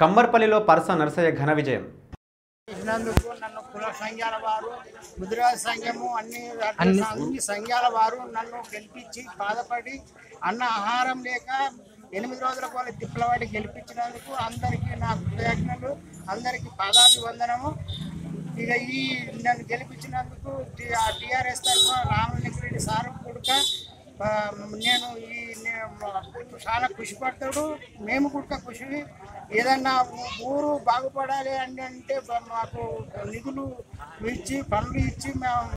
కమ్మర్పల్లిలో పరస నరసయ్య ఘన విజయం చేసినందుకు నన్ను కుల సంఘాల వారు ముదిరాజ సంఘము అన్ని అన్ని సంఘాల వారు నన్ను గెలిపించి బాధపడి అన్న ఆహారం లేక ఎనిమిది రోజుల పాటు తిప్పలవాడి గెలిపించినందుకు అందరికీ నా కృతజ్ఞతలు అందరికీ పాదాభివందనము ఇక ఈ నన్ను గెలిపించినందుకు టిఆర్ఎస్ తరఫున రామలింగారెడ్డి సార్ కొడుక ఆ, నేను ఈ నేను చాలా ఖుషి పడతాడు మేము కూడా ఖుషి ఏదన్నా ఊ- ఊరు బాగుపడాలి అని అంటే మాకు నిధులు ఇచ్చి పనులు ఇచ్చి మేము